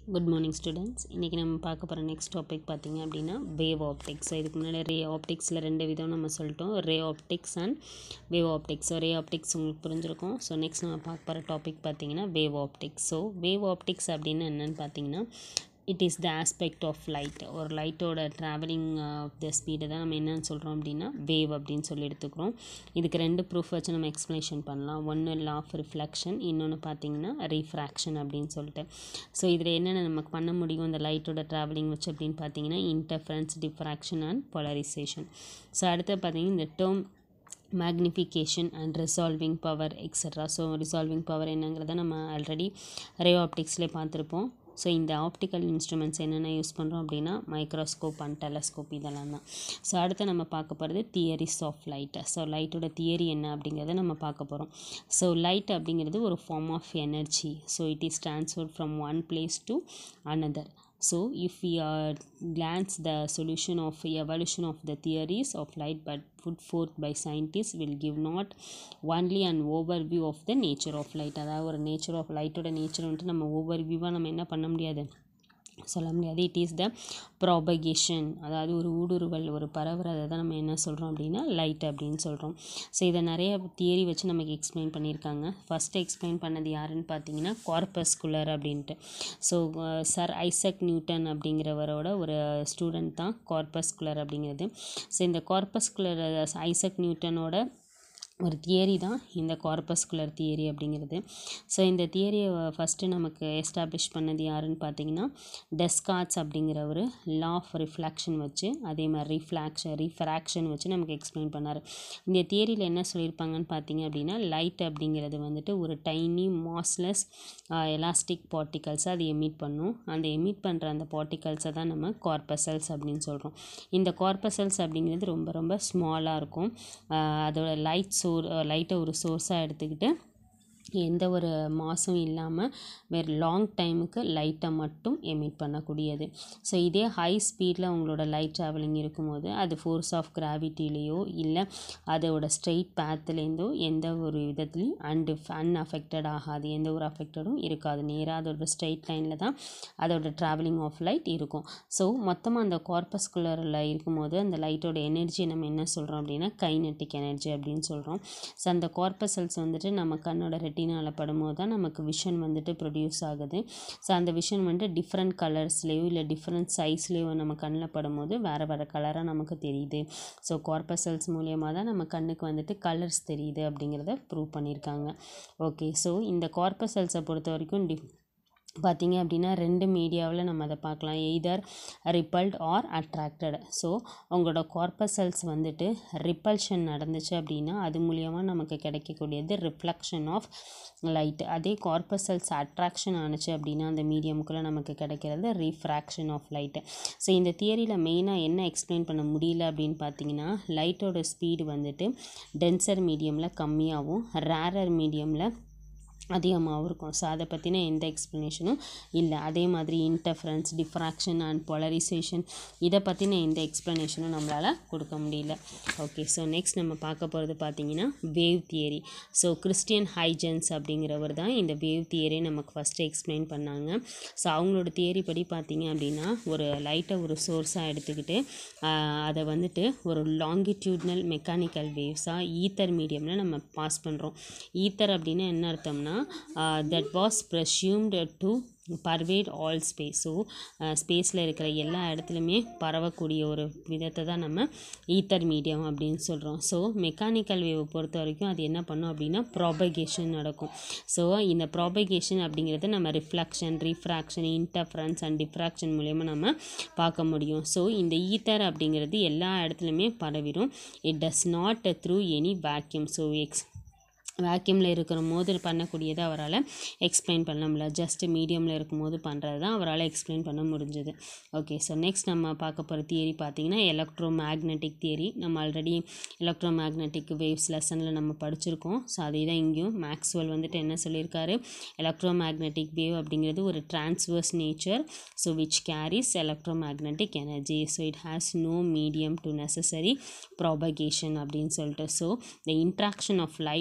good morning students இன்றைக்கி நம்ம பார்க்க போகிற நெக்ஸ்ட் டாபிக் பார்த்தீங்க அப்படின்னா வேவ் ஆப்டிக்ஸ் ஸோ இதுக்கு முன்னாடி ரே ஆப்டிக்ஸில் ரெண்டு விதம் நம்ம சொல்லிட்டோம் ray optics and wave optics so ray optics உங்களுக்கு புரிஞ்சிருக்கும் ஸோ நெக்ஸ்ட் நம்ம பார்க்க போகிற டாபிக் பார்த்தீங்கன்னா wave optics so wave optics அப்படின்னு என்னென்னு பார்த்தீங்கன்னா it is the aspect of light ஒரு லைட்டோட ட்ராவலிங் ஆஃப் த ஸ்பீடை தான் நம்ம என்னென்னு சொல்கிறோம் அப்படின்னா வேவ் அப்படின்னு சொல்லி எடுத்துக்கிறோம் இதுக்கு ரெண்டு ப்ரூஃப் வச்சு நம்ம எக்ஸ்ப்ளனேஷன் பண்ணலாம் ஒன்று லா ஆஃப் ரிஃப்ளெக்ஷன் இன்னொன்று பார்த்தீங்கன்னா ரீஃப்ராக்ஷன் அப்படின்னு சொல்லிட்டு ஸோ இதில் என்னென்ன நமக்கு பண்ண முடியும் இந்த லைட்டோட ட்ராவலிங் வச்சு அப்படின்னு பார்த்தீங்கன்னா interference diffraction and polarisation so அடுத்து பார்த்தீங்கன்னா இந்த term magnification and resolving power extra so resolving power என்னங்கிறத நம்ம ஆல்ரெடி ரே ஆப்டிக்ஸ்லேயே பார்த்துருப்போம் ஸோ இந்த ஆப்டிக்கல் இன்ஸ்ட்ருமெண்ட்ஸ் என்னென்ன யூஸ் பண்ணுறோம் அப்படின்னா மைக்ரோஸ்கோப் அண்ட் டெலஸ்கோப் இதெல்லாம் தான் ஸோ அடுத்து நம்ம பார்க்க போகிறது தியரிஸ் ஆஃப் லைட் ஸோ லைட்டோட தியரி என்ன அப்படிங்கிறத நம்ம பார்க்க போகிறோம் ஸோ லைட் அப்படிங்கிறது ஒரு form of energy so it is transfer from one place to another so if we uh, glance the solution of evolution of the theories of light but put forth by scientists will give not only an overview of the nature of light அதாவது ஒரு nature of லைட்டோட nature வந்துட்டு நம்ம ஓவர்வியூவாக நம்ம என்ன பண்ண முடியாது சொல்ல முடியாது இட் இஸ் த ப்ராபகேஷன் அதாவது ஒரு ஊடுருவல் ஒரு பரவுறதை தான் நம்ம என்ன சொல்கிறோம் அப்படின்னா லைட் அப்படின்னு சொல்கிறோம் ஸோ இதை நிறைய தியரி வச்சு நமக்கு எக்ஸ்பிளைன் பண்ணியிருக்காங்க ஃபஸ்ட்டு எக்ஸ்பிளைன் பண்ணது யாருன்னு பார்த்தீங்கன்னா கார்பஸ்குலர் அப்படின்ட்டு ஸோ சர் ஐசக் நியூட்டன் அப்படிங்கிறவரோட ஒரு ஸ்டூடெண்ட் தான் கார்பஸ்குலர் அப்படிங்கிறது ஸோ இந்த கார்பஸ்குலர் ஐசக் நியூட்டனோட ஒரு தியரி தான் இந்த கார்பஸ்குலர் தியரி அப்படிங்கிறது ஸோ இந்த தியரியை ஃபஸ்ட்டு நமக்கு எஸ்டாப்ளிஷ் பண்ணது யாருன்னு பார்த்தீங்கன்னா டெஸ்காட்ஸ் அப்படிங்கிற ஒரு லா ஆஃப் ரிஃப்ளாக்ஷன் வச்சு அதே மாதிரி ரிஃப்ளாக்ஷன் ரிஃப்ராக்ஷன் வச்சு நமக்கு எக்ஸ்பிளைன் பண்ணார் இந்த தியரியில் என்ன சொல்லியிருப்பாங்கன்னு பார்த்தீங்க அப்படின்னா லைட் அப்படிங்கிறது வந்துட்டு ஒரு டைனி மாஸ்லெஸ் எலாஸ்டிக் பார்ட்டிகல்ஸை அது எமிட் பண்ணும் அந்த எமிட் பண்ணுற அந்த பார்ட்டிகல்ஸை தான் நம்ம கார்பசல்ஸ் அப்படின்னு சொல்கிறோம் இந்த கார்பசல்ஸ் அப்படிங்கிறது ரொம்ப ரொம்ப ஸ்மாலாக இருக்கும் அதோட லைட் சோர் லைட்டை ஒரு சோர்ஸாக எடுத்துக்கிட்டு எந்த ஒரு மாசும் இல்லாமல் வேறு லாங் டைமுக்கு லைட்டை மட்டும் எமிட் பண்ணக்கூடியது ஸோ இதே ஹை ஸ்பீடில் உங்களோட லைட் ட்ராவலிங் இருக்கும்போது அது ஃபோர்ஸ் ஆஃப் கிராவிட்டிலேயோ இல்லை அதோட ஸ்ட்ரெயிட் பேத்துலேருந்தோ எந்த ஒரு விதத்துலையும் அன்டி அன்அஃபெக்டட் ஆகாது எந்த ஒரு அஃபெக்டடும் இருக்காது நேராக அதோட ஸ்ட்ரெயிட் லைனில் தான் அதோட ட்ராவலிங் ஆஃப் லைட் இருக்கும் ஸோ மொத்தமாக அந்த கார்பஸ்குலரில் இருக்கும்போது அந்த லைட்டோட எனர்ஜி நம்ம என்ன சொல்கிறோம் அப்படின்னா கைனட்டிக் எனர்ஜி அப்படின்னு சொல்கிறோம் ஸோ அந்த கார்பசல்ஸ் வந்துட்டு நம்ம கண்ணோட ரெட்டினால் படும்போது தான் நமக்கு விஷன் வந்துட்டு ப்ரொடியூஸ் ஆகுது ஸோ அந்த விஷன் வந்துட்டு டிஃப்ரெண்ட் கலர்ஸ்லேயோ இல்லை டிஃப்ரெண்ட் சைஸ்லேயோ நம்ம கண்ணில் படும்போது வேறு வேறு கலராக நமக்கு தெரியுது ஸோ கார்பசல்ஸ் மூலியமாக தான் நம்ம கண்ணுக்கு வந்துட்டு கலர்ஸ் தெரியுது அப்படிங்கிறத ப்ரூவ் பண்ணியிருக்காங்க ஓகே ஸோ இந்த கார்பசல்ஸை பொறுத்த வரைக்கும் டி பார்த்தீங்க அப்படின்னா ரெண்டு மீடியாவில் நம்ம அதை பார்க்கலாம் either repelled or attracted so உங்களோட கார்பசல்ஸ் வந்துட்டு ரிப்பல்ஷன் நடந்துச்சு அப்படின்னா அது மூலியமாக நமக்கு கிடைக்கக்கூடியது ரிஃப்ளெக்ஷன் ஆஃப் லைட் அதே கார்பசல்ஸ் அட்ராக்ஷன் ஆணுச்சு அப்படின்னா அந்த மீடியமுக்குள்ளே நமக்கு கிடைக்கிறது ரீஃப்ராக்ஷன் ஆஃப் லைட்டு ஸோ இந்த தியரியில் மெயினாக என்ன எக்ஸ்பிளைன் பண்ண முடியல அப்படின்னு பார்த்தீங்கன்னா லைட்டோட ஸ்பீடு வந்துட்டு டென்சர் மீடியமில் கம்மியாகவும் ரேரர் மீடியமில் அதிகமாகவும் இருக்கும் ஸோ அதை பற்றின எந்த எக்ஸ்ப்ளனேஷனும் இல்லை அதே மாதிரி இன்டர்ஃபரன்ஸ் டிஃப்ராக்ஷன் அண்ட் போலரைசேஷன் இதை பற்றின எந்த எக்ஸ்ப்ளனேஷனும் நம்மளால் கொடுக்க முடியல ஓகே ஸோ நெக்ஸ்ட் நம்ம பார்க்க போகிறது பார்த்தீங்கன்னா wave theory so Christian Huygens அப்படிங்கிறவர் தான் இந்த வேவ் தியரி நமக்கு ஃபஸ்ட்டு எக்ஸ்பிளைன் பண்ணாங்க ஸோ அவங்களோட தியரி படி பார்த்தீங்க அப்படின்னா ஒரு லைட்டை ஒரு சோர்ஸாக எடுத்துக்கிட்டு அதை வந்துட்டு ஒரு லாங்கிடியூட்னல் மெக்கானிக்கல் வேவ்ஸாக ஈத்தர் மீடியமில் நம்ம பாஸ் பண்ணுறோம் ஈத்தர் அப்படின்னா என்ன அர்த்தம்னா that was presumed to pervade all space so ஸ்பேஸில் இருக்கிற எல்லா இடத்துலையுமே பரவக்கூடிய ஒரு விதத்தை தான் நம்ம ஈத்தர் மீடியம் அப்படின்னு சொல்கிறோம் ஸோ மெக்கானிக்கல் வேவை பொறுத்த வரைக்கும் அது என்ன பண்ணும் அப்படின்னா ப்ராபகேஷன் நடக்கும் ஸோ இந்த ப்ராபகேஷன் அப்படிங்கிறத நம்ம reflection refraction interference and diffraction மூலயமா நம்ம பார்க்க முடியும் ஸோ இந்த ஈத்தர் அப்படிங்கிறது எல்லா இடத்துலையுமே பரவிடும் it does not through any vacuum so X வேக்யூமில் இருக்கிற போது பண்ணக்கூடியதை அவரால் எக்ஸ்பிளைன் பண்ண முடியல ஜஸ்ட் மீடியமில் இருக்கும்போது பண்ணுறது தான் அவரால் எக்ஸ்பிளைன் பண்ண முடிஞ்சது ஓகே ஸோ நெக்ஸ்ட் நம்ம பார்க்க போகிற தியரி பார்த்திங்கன்னா எலக்ட்ரோ மேக்னெட்டிக் தியரி நம்ம ஆல்ரெடி எலக்ட்ரோ மேக்னெட்டிக் வேவ்ஸ் லெசனில் நம்ம படிச்சிருக்கோம் ஸோ அதே தான் இங்கேயும் மேக்ஸ்வெல் வந்துட்டு என்ன சொல்லியிருக்காரு எலக்ட்ரோ மேக்னெட்டிக் வேவ் அப்படிங்கிறது ஒரு transverse nature so which carries electromagnetic energy so it has no medium to necessary propagation அப்படின்னு சொல்லிட்டு so the interaction of light with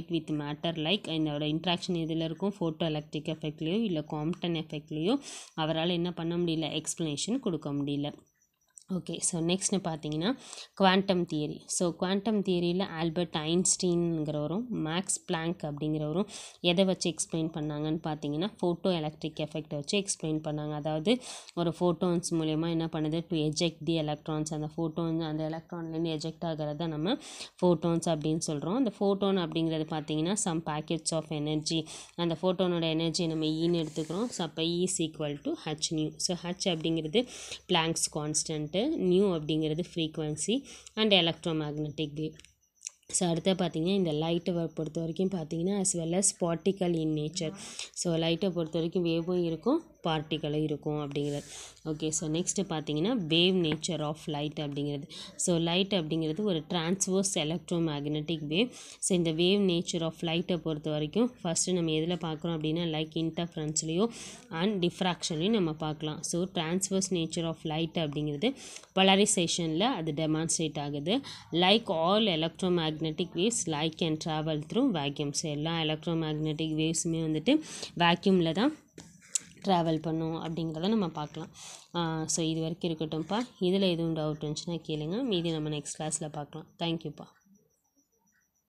matter like இதோட இன்ட்ராக்ஷன் எதில் இருக்கும் ஃபோட்டோ எலக்ட்ரிக் எஃபெக்ட்லேயோ இல்லை காம்ப்டன் எஃபெக்ட்லேயோ அவரால் என்ன பண்ண முடியல எக்ஸ்ப்ளனேஷன் கொடுக்க முடியல ஓகே ஸோ நெக்ஸ்ட்னு பார்த்தீங்கன்னா குவாண்டம் தியரி ஸோ குவாண்டம் தியரியில் ஆல்பர்ட் ஐன்ஸ்டீன்ங்கிறவரும் மேக்ஸ் பிளாங்க் அப்படிங்கிறவரும் எதை வச்சு எக்ஸ்பிளைன் பண்ணாங்கன்னு பார்த்தீங்கன்னா ஃபோட்டோ எலக்ட்ரிக் எஃபெக்டை வச்சு எக்ஸ்பிளைன் பண்ணாங்க அதாவது ஒரு ஃபோட்டோன்ஸ் மூலயமா என்ன பண்ணுது டு எஜெக்ட் தி எலக்ட்ரான்ஸ் அந்த ஃபோட்டோன் அந்த எலக்ட்ரான்லேருந்து எஜெக்ட் ஆகிறத நம்ம ஃபோட்டோன்ஸ் அப்படின்னு சொல்கிறோம் அந்த ஃபோட்டோன் அப்படிங்கிறது பார்த்தீங்கன்னா சம் பேக்கெட்ஸ் ஆஃப் எனர்ஜி அந்த ஃபோட்டோனோட எனர்ஜி நம்ம ஈன்னு எடுத்துக்கிறோம் ஸோ அப்போ is equal to h nu so h அப்படிங்கிறது பிளாங்க்ஸ் கான்ஸ்டன்ட்டு நியூ அப்படிங்கிறது frequency and electromagnetic wave so அடுத்து பார்த்தீங்கன்னா இந்த லைட்டை பொறுத்த வரைக்கும் பார்த்தீங்கன்னா as well as particle in nature so லைட்டை பொறுத்த வரைக்கும் வேவும் இருக்கும் பார்ட்டிக்கலும் இருக்கும் அப்படிங்கிறது ஓகே ஸோ நெக்ஸ்ட்டு பார்த்தீங்கன்னா வேவ் நேச்சர் ஆஃப் லைட் அப்படிங்கிறது ஸோ லைட் அப்படிங்கிறது ஒரு transverse electromagnetic wave so இந்த வேவ் நேச்சர் ஆஃப் லைட்டை பொறுத்த வரைக்கும் ஃபஸ்ட்டு நம்ம எதில் பார்க்குறோம் அப்படின்னா லைக் இன்டர்ஃபரன்ஸ்லேயோ அண்ட் டிஃப்ராக்ஷன்லையும் நம்ம பார்க்கலாம் so transverse nature of light அப்படிங்கிறது பலரைசேஷனில் அது டெமான்ஸ்ட்ரேட் ஆகுது like all electromagnetic waves like can travel through vacuums எல்லா எலக்ட்ரோ மேக்னெட்டிக் வேவ்ஸுமே வந்துட்டு வேக்யூமில் தான் ட்ராவல் பண்ணும் அப்படிங்கிறத நம்ம பார்க்கலாம் ஸோ இது வரைக்கும் இருக்கட்டும்ப்பா இதில் எதுவும் டவுட் இருந்துச்சுன்னா கேளுங்க மீதி நம்ம நெக்ஸ்ட் கிளாஸில் பார்க்கலாம் தேங்க்யூப்பா